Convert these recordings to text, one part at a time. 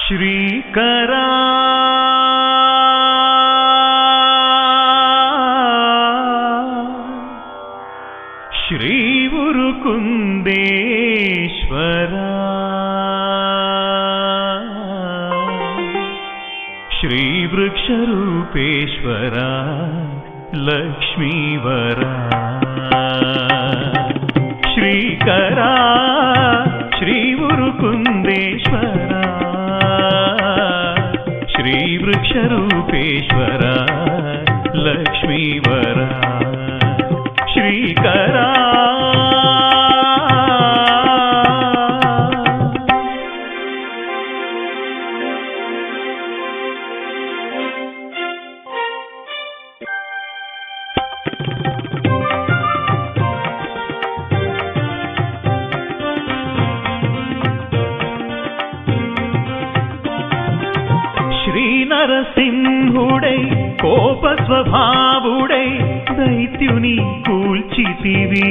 శ్రీకరా శ్రీ ఉరుకుందేశ్వరా శ్రీ వృక్షరూపేశ్వరా లక్ష్మీవరా శ్రీకరా శ్రీ ఉరుకుందేశ్వరా శ్రీ వృక్షరూపేశ్వరా లక్ష్మీవరా శ్రీకరా శ్రీ నరసింహుడై కోప స్వభావుడై దైత్యుని కూల్చితివి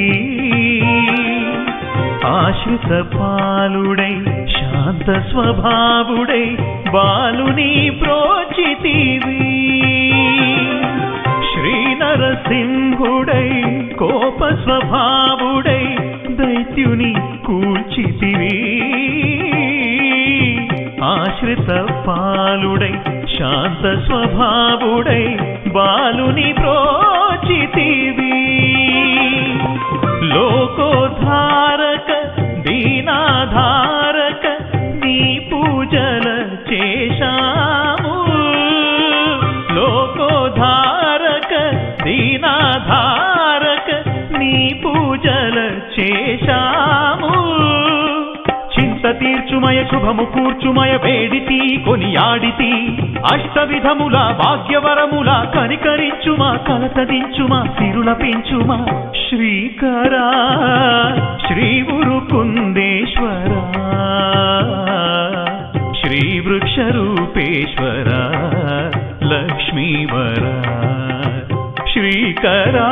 ఆశ్రిత పాలుడై శాంత స్వభావుడై బాలుని ప్రోచితివి శ్రీ నరసింహుడై కోప స్వభావుడై దైత్యుని కూల్చితివి ఆశ్రిత పాలుడై శాంత స్వభావుడై బాలుని ప్రోచితివి లోకోధారక దీనాధారక నీ పూజల చేశాము లోకోధారక దీనాధారక నీ పూజల చేశాము చింత తీర్చుమయ శుభము కూర్చుమయ వేడితి కొనియాడితి అష్ట విధముల భాగ్యవరముల కనికరించుమా కలతదించుమా సిరుల పెంచుమా శ్రీకరా శ్రీ ఉరుకుందేశ్వరా శ్రీ వృక్షరూపేశ్వరా లక్ష్మీవరా శ్రీకరా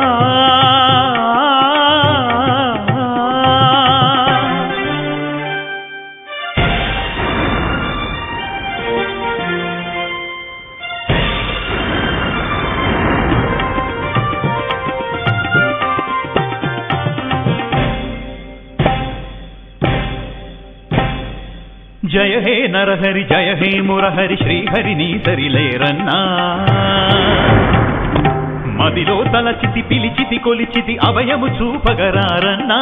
జయ హే నరహరి జయ హే మురహరి శ్రీహరి నీ సరిలేరన్నా మదిలో తలచితి పిలిచితి కొలిచితి అభయము చూపగరారన్నా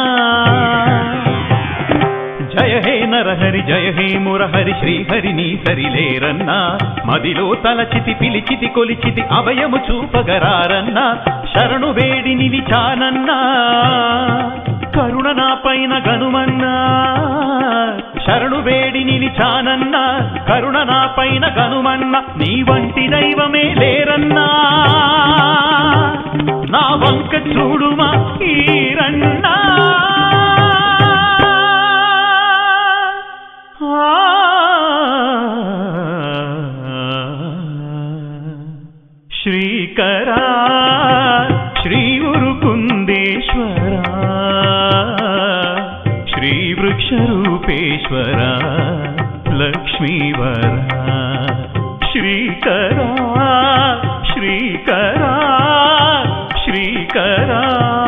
జయ హే నరహరి జయ హే మురహరి శ్రీహరి నీ సరిలేరన్నా మదిలో తలచితి పిలిచితి కొలిచితి అభయము చూపగరారన్నా శరణు వేడి నిలిచానన్నా కరుణ నా పైన గనుమన్నా శరణు వేడి నిలిచానన్నా కరుణ నా పైన గనుమన్నా నీ వంటి దైవమే లేరన్నా నా వంక చూడుమా ఈరన్నా శ్రీకరా శ్రీ ఉరుకుందేశ్వరా శ్రీ వృక్షరూపేశ్వరా లక్ష్మీవరా శ్రీకరా శ్రీకరా శ్రీకరా